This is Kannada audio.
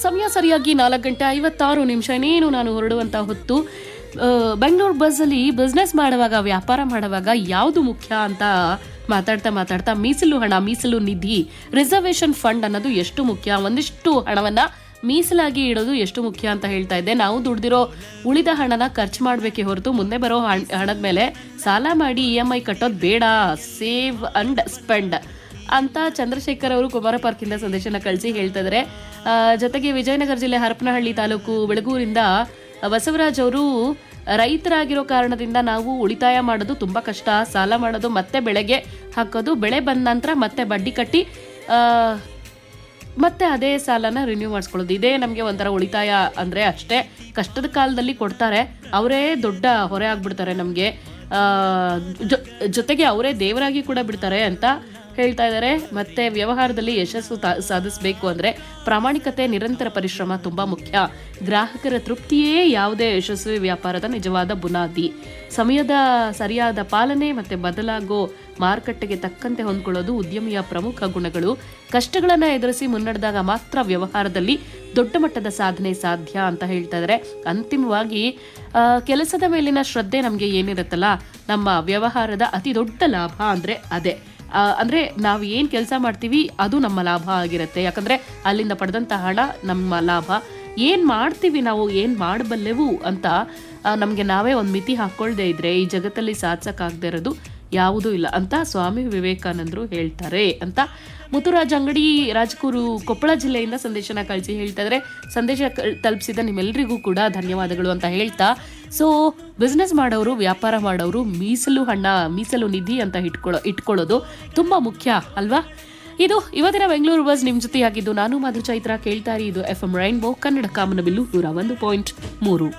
ಸಮಯ ಸರಿಯಾಗಿ ನಾಲ್ಕು ಗಂಟೆ ಐವತ್ತಾರು ನಿಮಿಷ ಇನ್ನೇನು ನಾನು ಹೊರಡುವಂತ ಹೊತ್ತು ಆ, ಬೆಂಗಳೂರು ಬಸ್ಸಲ್ಲಿ ಬಿಸ್ನೆಸ್ ಮಾಡುವಾಗ ವ್ಯಾಪಾರ ಮಾಡುವಾಗ ಯಾವುದು ಮುಖ್ಯ ಅಂತ ಮಾತಾಡ್ತಾ ಮಾತಾಡ್ತಾ ಮೀಸಲು ಹಣ ಮೀಸಲು ನಿಧಿ ರಿಸರ್ವೇಶನ್ ಫಂಡ್ ಅನ್ನೋದು ಎಷ್ಟು ಮುಖ್ಯ ಒಂದಿಷ್ಟು ಹಣವನ್ನ ಮೀಸಲಾಗಿ ಇಡೋದು ಎಷ್ಟು ಮುಖ್ಯ ಅಂತ ಹೇಳ್ತಾ ಇದ್ದೆ ನಾವು ದುಡ್ದಿರೋ ಉಳಿದ ಹಣನ ಖರ್ಚು ಮಾಡಬೇಕೇ ಹೊರತು ಮುಂದೆ ಬರೋ ಹಣ್- ಹಣದ ಮೇಲೆ ಸಾಲ ಮಾಡಿ ಇ ಎಂ ಐ ಕಟ್ಟೋದು ಬೇಡ ಸೇವ್ ಅಂಡ್ ಸ್ಪೆಂಡ್ ಅಂತ ಚಂದ್ರಶೇಖರ್ ಅವರು ಕುಮಾರ ಪಾರ್ಕಿಂದ ಸಂದೇಶನ ಕಳಿಸಿ ಹೇಳ್ತಾ ಇದ್ದಾರೆ ಆ, ಜೊತೆಗೆ ವಿಜಯನಗರ ಜಿಲ್ಲೆ ಹರಪನಹಳ್ಳಿ ತಾಲೂಕು ಬೆಳಗೂರಿಂದ ಬಸವರಾಜ್ ಅವರು ರೈತರಾಗಿರೋ ಕಾರಣದಿಂದ ನಾವು ಉಳಿತಾಯ ಮಾಡೋದು ತುಂಬಾ ಕಷ್ಟ ಸಾಲ ಮಾಡೋದು ಮತ್ತೆ ಬೆಳೆಗೆ ಹಾಕೋದು ಬೆಳೆ ಬಂದ ನಂತರ ಮತ್ತೆ ಬಡ್ಡಿ ಕಟ್ಟಿ ಆ, ಮತ್ತೆ ಅದೇ ಸಾಲನ ರಿನ್ಯೂ ಮಾಡಿಸ್ಕೊಳ್ಳೋದು ಇದೇ ನಮಗೆ ಒಂಥರ ಉಳಿತಾಯ ಅಂದ್ರೆ ಅಷ್ಟೇ ಕಷ್ಟದ ಕಾಲದಲ್ಲಿ ಕೊಡ್ತಾರೆ ಅವರೇ ದೊಡ್ಡ ಹೊರೆ ಆಗ್ಬಿಡ್ತಾರೆ ನಮಗೆ ಜೊತೆಗೆ ಅವರೇ ದೇವರಾಗಿ ಕೂಡ ಬಿಡ್ತಾರೆ ಅಂತ ಹೇಳ್ತಾ ಇದ್ದಾರೆ ಮತ್ತೆ ವ್ಯವಹಾರದಲ್ಲಿ ಯಶಸ್ಸು ತಾ- ಸಾಧಿಸಬೇಕು ಅಂದ್ರೆ ಪ್ರಾಮಾಣಿಕತೆ ನಿರಂತರ ಪರಿಶ್ರಮ ತುಂಬಾ ಮುಖ್ಯ ಗ್ರಾಹಕರ ತೃಪ್ತಿಯೇ ಯಾವುದೇ ಯಶಸ್ವಿ ವ್ಯಾಪಾರದ ನಿಜವಾದ ಬುನಾದಿ ಸಮಯದ ಸರಿಯಾದ ಪಾಲನೆ ಮತ್ತೆ ಬದಲಾಗೋ ಮಾರುಕಟ್ಟೆಗೆ ತಕ್ಕಂತೆ ಹೊಂದ್ಕೊಳ್ಳೋದು ಉದ್ಯಮಿಯ ಪ್ರಮುಖ ಗುಣಗಳು ಕಷ್ಟಗಳನ್ನ ಎದುರಿಸಿ ಮುನ್ನಡೆದಾಗ ಮಾತ್ರ ವ್ಯವಹಾರದಲ್ಲಿ ದೊಡ್ಡ ಮಟ್ಟದ ಸಾಧನೆ ಸಾಧ್ಯ ಅಂತ ಹೇಳ್ತಾ ಇದ್ದಾರೆ ಅಂತಿಮವಾಗಿ ಆ, ಕೆಲಸದ ಮೇಲಿನ ಶ್ರದ್ಧೆ ನಮಗೆ ಏನಿರುತ್ತಲ್ಲ ನಮ್ಮ ವ್ಯವಹಾರದ ಅತಿ ದೊಡ್ಡ ಲಾಭ ಅಂದ್ರೆ ಅದೇ ಆ, ಅಂದ್ರೆ ನಾವು ಏನ್ ಕೆಲಸ ಮಾಡ್ತೀವಿ ಅದು ನಮ್ಮ ಲಾಭ ಆಗಿರುತ್ತೆ ಯಾಕಂದ್ರೆ ಅಲ್ಲಿಂದ ಪಡೆದಂತ ಹಣ ನಮ್ಮ ಲಾಭ ಏನ್ ಮಾಡ್ತೀವಿ ನಾವು ಏನ್ ಮಾಡಬಲ್ಲೆವು ಅಂತ ಆ, ನಮ್ಗೆ ನಾವೇ ಒಂದ್ ಮಿತಿ ಹಾಕೊಳ್ದೇ ಇದ್ರೆ ಈ ಜಗತ್ತಲ್ಲಿ ಸಾಧಿಸಕ್ಕಾಗದೇ ಇರೋದು ಯಾವುದೂ ಇಲ್ಲ ಅಂತ ಸ್ವಾಮಿ ವಿವೇಕಾನಂದರು ಹೇಳ್ತಾರೆ ಅಂತ ಮುತ್ತುರಾಜ್ ಅಂಗಡಿ ರಾಜಕೂರು ಕೊಪ್ಪಳ ಜಿಲ್ಲೆಯಿಂದ ಸಂದೇಶನ ಕಳಿಸಿ ಹೇಳ್ತಾ ಇದ್ರೆ ಸಂದೇಶ ಕಳ್- ತಲುಪಿಸಿದ ನಿಮ್ಮೆಲ್ಲರಿಗೂ ಕೂಡ ಧನ್ಯವಾದಗಳು ಅಂತ ಹೇಳ್ತಾ ಸೊ ಬಿಸ್ನೆಸ್ ಮಾಡೋರು ವ್ಯಾಪಾರ ಮಾಡೋರು ಮೀಸಲು ಹಣ ಮೀಸಲು ನಿಧಿ ಅಂತ ಇಟ್ಕೊಳ್ಳೋ ಇಟ್ಕೊಳ್ಳೋದು ತುಂಬಾ ಮುಖ್ಯ ಅಲ್ವಾ ಇದು ಇವತ್ತಿನ ಬೆಂಗಳೂರು ಬಸ್ ನಿಮ್ ಜೊತೆಯಾಗಿದ್ದು ನಾನು ಮಧು ಚೈತ್ರ ಕೇಳ್ತಾ ಇರಿ ಇದು ಎಫ್ ಎಂ ರೈನ್ಬೋ ಕನ್ನಡ ಕಾಮನಬಿಲ್ಲು ನೂರ ಒಂದು ಪಾಯಿಂಟ್ ಮೂರು